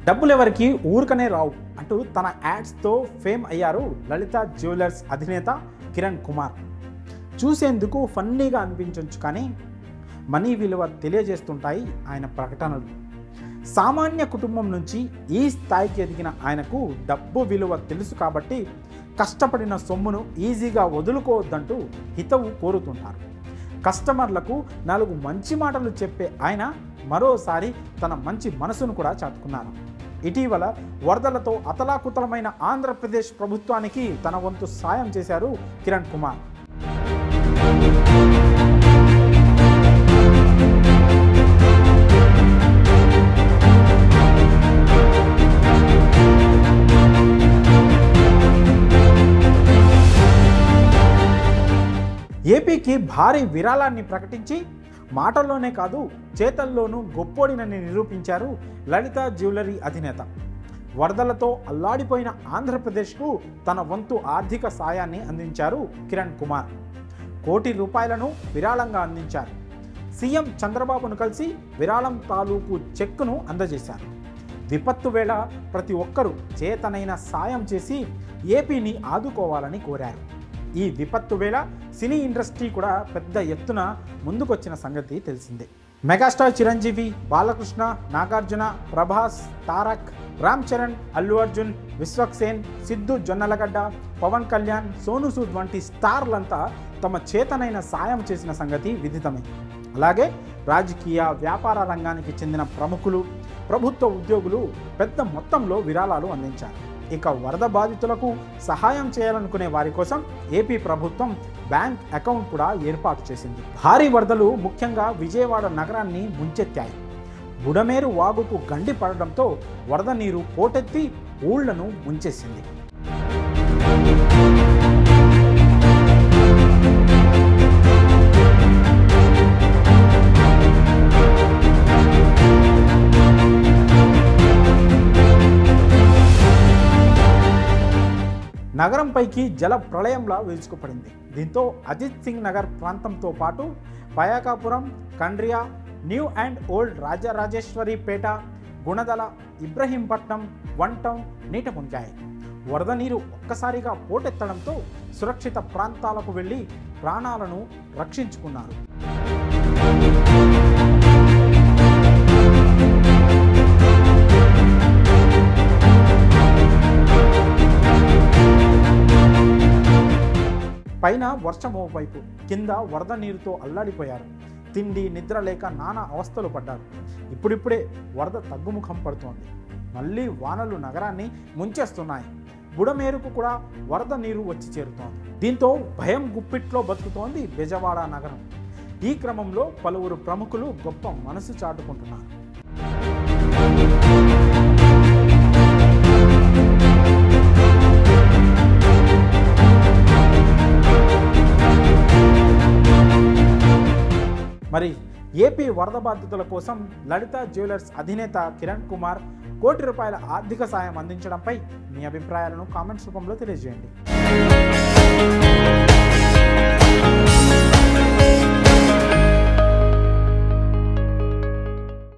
డబ్బులు ఎవరికి ఊరికనే రావు అంటూ తన యాడ్స్తో ఫేమ్ అయ్యారు లలిత జ్యువెలర్స్ అధినేత కిరణ్ కుమార్ చూసేందుకు ఫన్నీగా అనిపించవచ్చు కానీ మనీ విలువ తెలియజేస్తుంటాయి ఆయన ప్రకటనలు సామాన్య కుటుంబం నుంచి ఈ స్థాయికి ఎదిగిన ఆయనకు డబ్బు విలువ తెలుసు కాబట్టి కష్టపడిన సొమ్మును ఈజీగా వదులుకోవద్దంటూ హితవు కోరుతుంటారు కస్టమర్లకు నాలుగు మంచి మాటలు చెప్పే ఆయన మరోసారి తన మంచి మనసును కూడా చాటుకున్నారు ఇటీవల వరదలతో అతలాకుతలమైన ఆంధ్రప్రదేశ్ ప్రభుత్వానికి తన వంతు సాయం చేశారు కిరణ్ కుమార్ ఏపీకి భారీ విరాళాన్ని ప్రకటించి మాటల్లోనే కాదు చేతల్లోనూ గొప్పోడినని నిరూపించారు లలిత జ్యువెలరీ అధినేత వరదలతో అల్లాడిపోయిన ఆంధ్రప్రదేశ్కు తన వంతు ఆర్థిక సాయాన్ని అందించారు కిరణ్ కుమార్ కోటి రూపాయలను విరాళంగా అందించారు సీఎం చంద్రబాబును కలిసి విరాళం తాలూకు చెక్కును అందజేశారు విపత్తు వేళ ప్రతి ఒక్కరూ చేతనైన సాయం చేసి ఏపీని ఆదుకోవాలని కోరారు ఈ విపత్తు వేళ సినీ ఇండస్ట్రీ కూడా పెద్ద ఎత్తున ముందుకొచ్చిన సంగతి తెలిసిందే మెగాస్టార్ చిరంజీవి బాలకృష్ణ నాగార్జున ప్రభాస్ తారక్ రామ్ చరణ్ అల్లు అర్జున్ విశ్వక్సేన్ సిద్ధు జొన్నలగడ్డ పవన్ కళ్యాణ్ సోను సూద్ వంటి స్టార్లంతా తమ చేతనైన సాయం చేసిన సంగతి విదితమే అలాగే రాజకీయ వ్యాపార రంగానికి చెందిన ప్రముఖులు ప్రభుత్వ ఉద్యోగులు పెద్ద మొత్తంలో విరాళాలు అందించారు ఇక వరద బాధితులకు సహాయం చేయాలనుకునే వారి కోసం ఏపీ ప్రభుత్వం బ్యాంక్ అకౌంట్ కూడా ఏర్పాటు చేసింది భారీ వరదలు ముఖ్యంగా విజయవాడ నగరాన్ని ముంచెత్తాయి బుడమేరు వాగుకు గండి పడడంతో వరద నీరు పోటెత్తి ఊళ్లను ముంచేసింది నగరంపైకి జల ప్రళయంలా విరుచుకుపడింది దీంతో అజిత్ సింగ్ నగర్ ప్రాంతంతో పాటు Payakapuram Kandriga new and old Rajarajeswari Peta Gunadala Ibrahimpatnam one town నీట మునిగాయి వరద నీరు ఒక్కసారిగా పోటెత్తడంతో సురక్షిత ప్రాంతాలకు వెళ్ళి ప్రాణాలను రక్షించుకున్నారు పైన వర్షం వైపు కింద వరద నీరుతో అల్లాడిపోయారు తిండి నిద్ర లేక నానా అవస్థలు పడ్డారు ఇప్పుడిప్పుడే వరద తగ్గుముఖం పడుతోంది మళ్ళీ వానలు నగరాన్ని ముంచేస్తున్నాయి బుడమేరుకు కూడా వరద నీరు వచ్చి చేరుతోంది దీంతో భయం గుప్పిట్లో బతుకుతోంది బెజవాడ నగరం ఈ క్రమంలో పలువురు ప్రముఖులు గొప్ప మనసు చాటుకుంటున్నారు మరి ఏపీ వరద బాధితుల కోసం లలిత జ్యువెలర్స్ అధినేత కిరణ్ కుమార్ కోటి రూపాయల ఆర్థిక సాయం అందించడంపై మీ అభిప్రాయాలను కామెంట్స్ రూపంలో తెలియజేయండి